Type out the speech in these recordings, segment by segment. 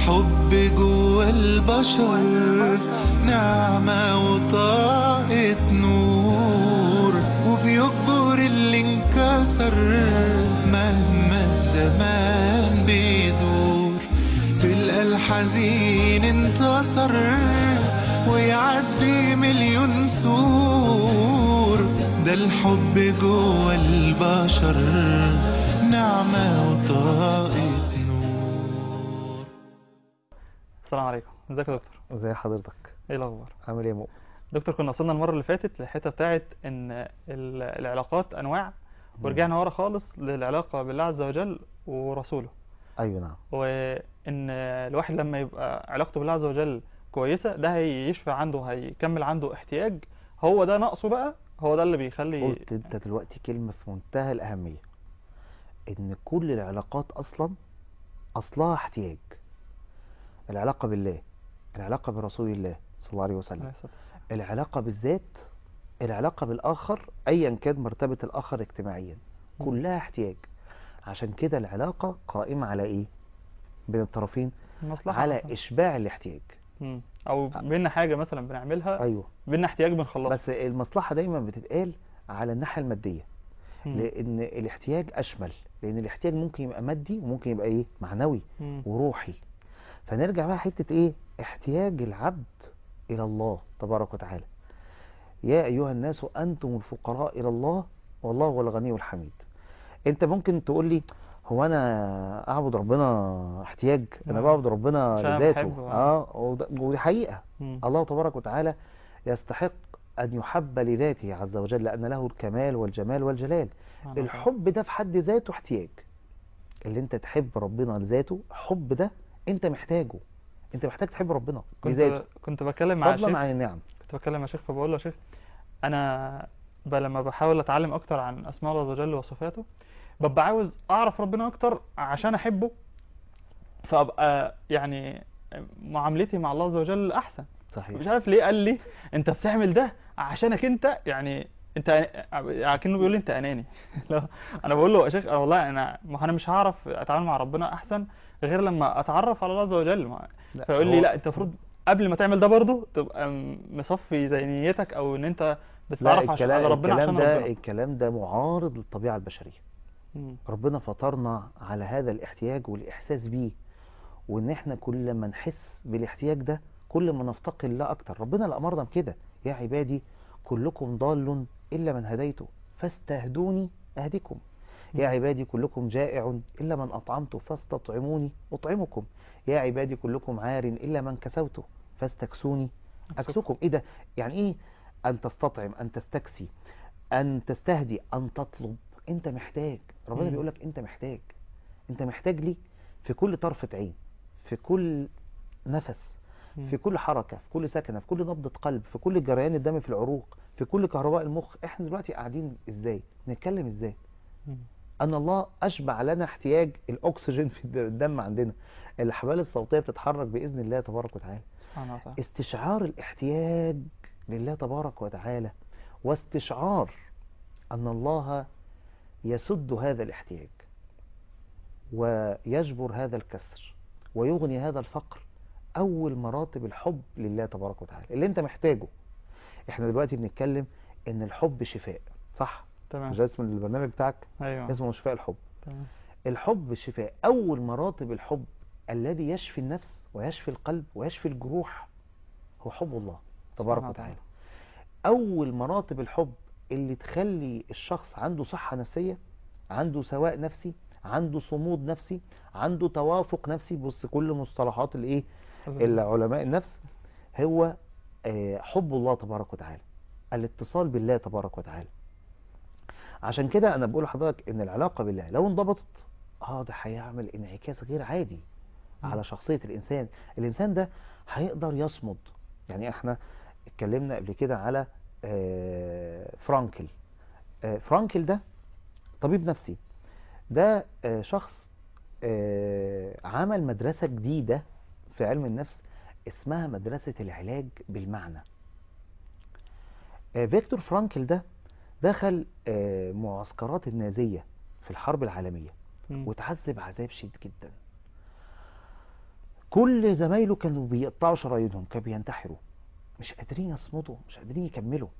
الحب جوا البشر نعمة وطاقة نور وبيكبر اللي انكسر مهما الزمان بيدور تلقى الحزين انتصر ويعدي مليون سور ده الحب جوا البشر نعمة وطاقة نور السلام عليكم ازيك يا دكتور ازي حضرتك ايه الاخبار عامل ايه يا مؤمن دكتور كنا وصلنا المره اللي فاتت للحته بتاعه ان ال- العلاقات انواع ورجعنا ورا خالص للعلاقه بالله عز وجل ورسوله ايوه نعم وان الواحد لما يبقى علاقته بالله عز وجل كويسه ده هيشفى عنده هيكمل عنده احتياج هو ده ناقصه بقى هو ده اللي بيخلي قلت انت دلوقتي كلمة في منتهى الأهمية ان كل العلاقات اصلا اصلها احتياج العلاقة بالله العلاقة برسول الله صلى الله عليه وسلم عليه الصلاة والسلام. العلاقة بالذات العلاقة بالآخر أيا كان مرتبة الآخر اجتماعيا مم. كلها احتياج عشان كده العلاقة قائمة على إيه؟ بين الطرفين مصلحه على مثلاً. إشباع الاحتياج مم. او بينا حاجه مثلا بنعملها أيوه بينا احتياج بنخلصه بس المصلحة دايما بتتقال على الناحية المادية مم. لأن الاحتياج أشمل لأن الاحتياج ممكن يبقى مادي وممكن يبقى إيه؟ معنوي مم. وروحي فنرجع بقى حتة ايه احتياج العبد الى الله تبارك وتعالى يا ايها الناس انتم الفقراء الى الله والله هو الغني الحميد انت ممكن تقول لي هو انا اعبد ربنا احتياج انا نعم. بعبد ربنا عشان أنا لذاته بحبه، اه وده- ودي حقيقة مم. الله تبارك وتعالى يستحق ان يحب لذاته عز وجل لان له الكمال والجمال والجلال سبحان الله. الحب ده في حد ذاته احتياج اللي انت تحب ربنا لذاته حب ده انت محتاجه انت محتاج تحب ربنا لذاته كنت كنت بتكلم مع فضلا شيخ عن النعم كنت بتكلم مع شيخ فبقول له يا شيخ انا ب- لما بحاول اتعلم اكتر عن اسماء الله عز وجل وصفاته ببقى عاوز اعرف ربنا اكتر عشان احبه فابقى يعني معاملتي مع الله عز وجل احسن مش صحيح عارف ليه قال لي انت بتعمل ده عشانك انت يعني انت كأنه بيقول لي انت اناني لا انا بقول له يا شيخ أنا والله انا ما انا مش هعرف اتعامل مع ربنا احسن غير لما اتعرف على الله عز وجل ما- لا، فيقول لي هو- لا انت المفروض قبل ما تعمل ده برضه تبقى م- مصفي زي نيتك او ان انت لا بتتعرف عشان الكلام على ربنا الكلام عشان ده ربنا الكلام ده معارض للطبيعة البشرية مم. ربنا فطرنا على هذا الاحتياج والإحساس بيه وإن إحنا كل ما نحس بالاحتياج ده كل ما نفتقر الله أكتر ربنا اللي أمرنا بكده يا عبادي كلكم ضال إلا من هديته فاستهدوني أهدكم يا مم. عبادي كلكم جائع إلا من أطعمته فاستطعموني أطعمكم يا عبادي كلكم عار إلا من كسوته فاستكسوني أكسوكم إيه ده يعني إيه أن تستطعم أن تستكسي أن تستهدي أن تطلب أنت محتاج ربنا مم. بيقولك أنت محتاج أنت محتاج لي في كل طرفة عين في كل نفس مم. في كل حركة في كل سكنة في كل نبضة قلب في كل جريان الدم في العروق في كل كهرباء المخ احنا دلوقتي قاعدين ازاي نتكلم ازاي مم. ان الله اشبع لنا احتياج الاكسجين في الد- الدم عندنا الاحبال الصوتيه بتتحرك باذن الله تبارك وتعالى سبحانه وتعالى استشعار الاحتياج لله تبارك وتعالى واستشعار ان الله يسد هذا الاحتياج ويجبر هذا الكسر ويغني هذا الفقر اول مراتب الحب لله تبارك وتعالى اللي انت محتاجه احنا دلوقتي بنتكلم ان الحب شفاء صح تمام مش ده اسم البرنامج بتاعك ايوه اسمه شفاء الحب تمام الحب الشفاء أول مراتب الحب الذي يشفي النفس ويشفي القلب ويشفي الجروح هو حب الله تبارك سبحانه وتعالى أول مراتب الحب اللي تخلي الشخص عنده صحة نفسية عنده سواء نفسي عنده صمود نفسي عنده توافق نفسي بص كل مصطلحات الايه العلماء النفس هو آه، حب الله تبارك وتعالى الاتصال بالله تبارك وتعالى عشان كده انا بقول لحضرتك ان العلاقة بالله لو انضبطت اه ده هيعمل انعكاس غير عادي مم. على شخصية الانسان الانسان ده هيقدر يصمد يعني احنا اتكلمنا قبل كده على آه، فرانكل آه، فرانكل ده طبيب نفسي ده آه، شخص آه، عمل مدرسة جديدة في علم النفس اسمها مدرسة العلاج بالمعنى آه، فيكتور فرانكل ده دخل آه، معسكرات النازية في الحرب العالمية مم. وتعذب عذاب شديد جدا كل زمايله كانوا بيقطعوا شرايينهم كانوا بينتحروا مش قادرين يصمدوا مش قادرين يكملوا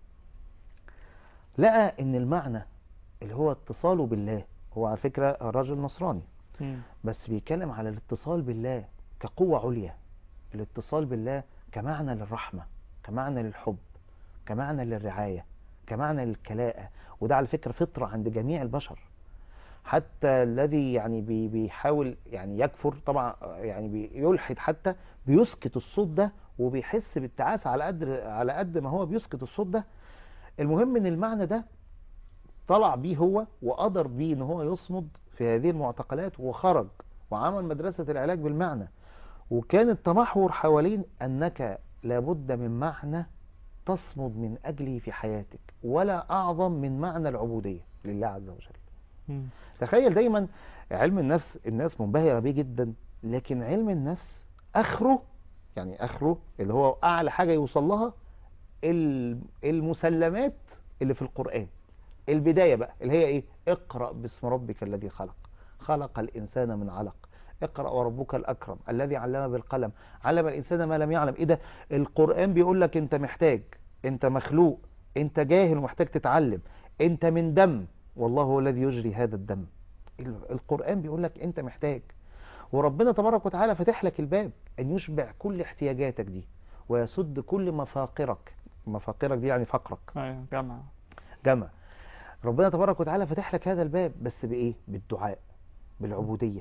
لقى ان المعنى اللي هو اتصاله بالله هو على فكرة الراجل نصراني مم. بس بيتكلم على الاتصال بالله كقوة عليا الاتصال بالله كمعنى للرحمة كمعنى للحب كمعنى للرعاية كمعنى للكلاءة وده على فكرة فطرة عند جميع البشر حتى الذي يعني بي- بيحاول يعني يكفر طبعا يعني بيلحد حتى بيسكت الصوت ده وبيحس بالتعاسة على قد على قد ما هو بيسكت الصوت ده المهم ان المعنى ده طلع بيه هو وقدر بيه ان هو يصمد في هذه المعتقلات وخرج وعمل مدرسة العلاج بالمعنى وكان التمحور حوالين انك لابد من معنى تصمد من اجله في حياتك ولا اعظم من معنى العبودية لله عز وجل مم. تخيل دايما علم النفس الناس منبهرة بيه جدا لكن علم النفس اخره يعني اخره اللي هو اعلى حاجة يوصل لها ال- المسلمات اللي في القرآن البداية بقى اللي هي ايه اقرأ باسم ربك الذي خلق خلق الانسان من علق اقرأ وربك الاكرم الذي علم بالقلم علم الانسان ما لم يعلم ايه ده القرآن بيقول لك انت محتاج انت مخلوق انت جاهل ومحتاج تتعلم انت من دم والله هو الذي يجري هذا الدم ال- القرآن بيقول لك انت محتاج وربنا تبارك وتعالى فتح لك الباب ان يشبع كل احتياجاتك دي ويسد كل مفاقرك مفاقرك دي يعني فقرك ايوه جمع جمع ربنا تبارك وتعالى فتح لك هذا الباب بس بايه بالدعاء بالعبودية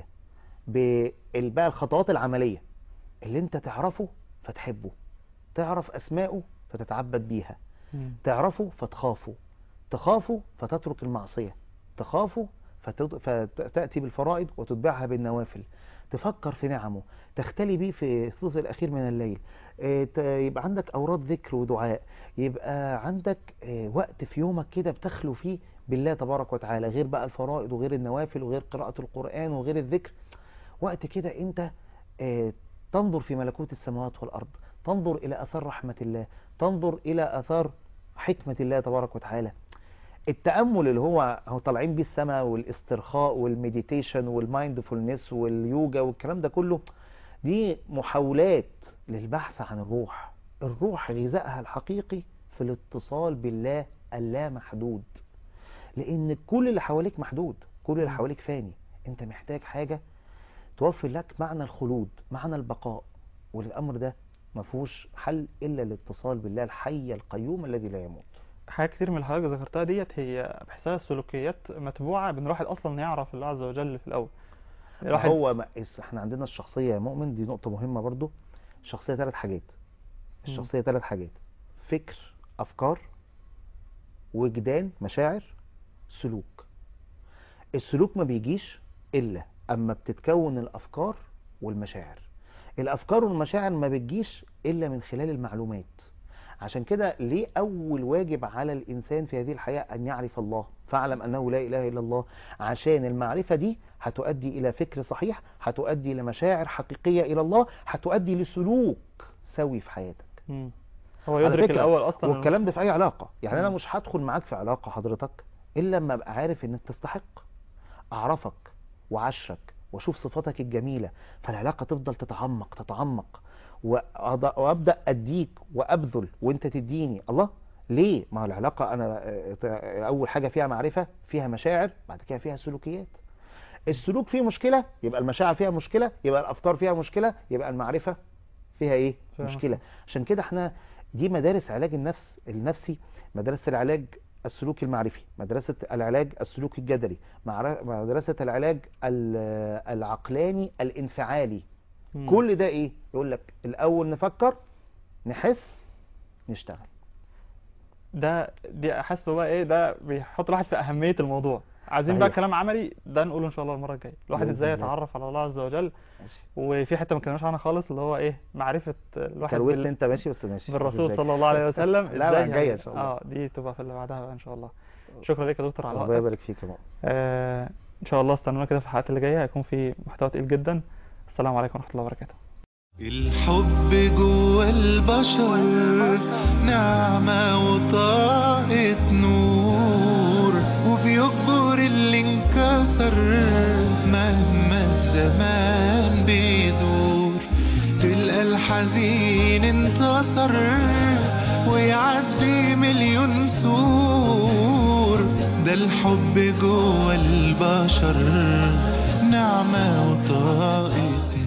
بقى الخطوات العملية اللي انت تعرفه فتحبه تعرف اسماءه فتتعبد بيها مم. تعرفه فتخافه تخافه فتترك المعصية تخافه فتد... فتأتي بالفرائض وتتبعها بالنوافل تفكر في نعمه تختلي بيه في الثلث الأخير من الليل آه، ت- يبقى عندك أوراد ذكر ودعاء يبقى عندك آه، وقت في يومك كده بتخلو فيه بالله تبارك وتعالى غير بقى الفرائض وغير النوافل وغير قراءة القرآن وغير الذكر وقت كده انت آه، تنظر في ملكوت السماوات والأرض تنظر إلى أثار رحمة الله تنظر إلى أثار حكمة الله تبارك وتعالى التأمل اللي هو هو طالعين بيه السماء والاسترخاء والمديتيشن والمايندفولنس واليوجا والكلام ده كله دي محاولات للبحث عن الروح الروح غذائها الحقيقي في الاتصال بالله اللامحدود لان كل اللي حواليك محدود كل اللي حواليك فاني انت محتاج حاجة توفر لك معنى الخلود معنى البقاء والامر ده ما فيهوش حل الا الاتصال بالله الحي القيوم الذي لا يموت حاجات كتير من اللي حضرتك ذكرتها ديت هي بحسها سلوكيات متبوعة بين الواحد أصلا يعرف الله عز وجل في الأول الواحد هو ما إس- احنا عندنا الشخصية يا مؤمن دي نقطة مهمة برضو الشخصية ثلاث حاجات الشخصية ثلاث حاجات فكر أفكار وجدان مشاعر سلوك السلوك ما بيجيش إلا أما بتتكون الأفكار والمشاعر الأفكار والمشاعر ما بتجيش إلا من خلال المعلومات عشان كده ليه أول واجب على الإنسان في هذه الحياة أن يعرف الله فاعلم أنه لا إله إلا الله عشان المعرفة دي هتؤدي إلى فكر صحيح هتؤدي إلى مشاعر حقيقية إلى الله هتؤدي لسلوك سوي في حياتك مم. هو على يدرك فكرة، الأول أصلا والكلام ده في أي علاقة يعني أنا مم. مش هدخل معاك في علاقة حضرتك إلا لما أبقى عارف إنك تستحق أعرفك وعشرك وأشوف صفاتك الجميلة فالعلاقة تفضل تتعمق تتعمق وأض- وأبدأ أديك وأبذل وأنت تديني الله ليه؟ ما هو العلاقة أنا آه، ت- أول حاجة فيها معرفة فيها مشاعر بعد كده فيها سلوكيات السلوك فيه مشكلة يبقى المشاعر فيها مشكلة يبقى الأفكار فيها مشكلة يبقى المعرفة فيها إيه؟ فيها مشكلة عشان كده احنا دي مدارس علاج النفس النفسي مدرسة العلاج السلوكي المعرفي مدرسة العلاج السلوكي الجدلي معر- مدرسة العلاج ال- العقلاني الانفعالي مم. كل ده ايه يقول لك الاول نفكر نحس نشتغل ده دي احس هو ايه ده بيحط الواحد في اهميه الموضوع عايزين أيوة. بقى كلام عملي ده نقوله ان شاء الله المره الجايه الواحد بإذن ازاي الله. يتعرف على الله عز وجل ماشي وفي حته ما اتكلمناش عنها خالص اللي هو ايه معرفه الواحد كروت بال... انت ماشي بس ماشي بالرسول إزاي؟ صلى الله عليه وسلم لا ازاي لا جايه يعني- ان شاء الله اه دي تبقى في اللي بعدها بقى ان شاء الله شكرا لك يا دكتور على ربنا وقتك يبارك فيك يا مؤمن آه ان شاء الله استنونا كده في الحلقات اللي جايه هيكون في محتوى تقيل جدا السلام عليكم ورحمه الله وبركاته الحب جوا البشر نعمة وطاقة نور وبيكبر اللي انكسر مهما الزمان بيدور الحزين انتصر ويعدي مليون سور ده الحب جوه البشر نعمة وطاقة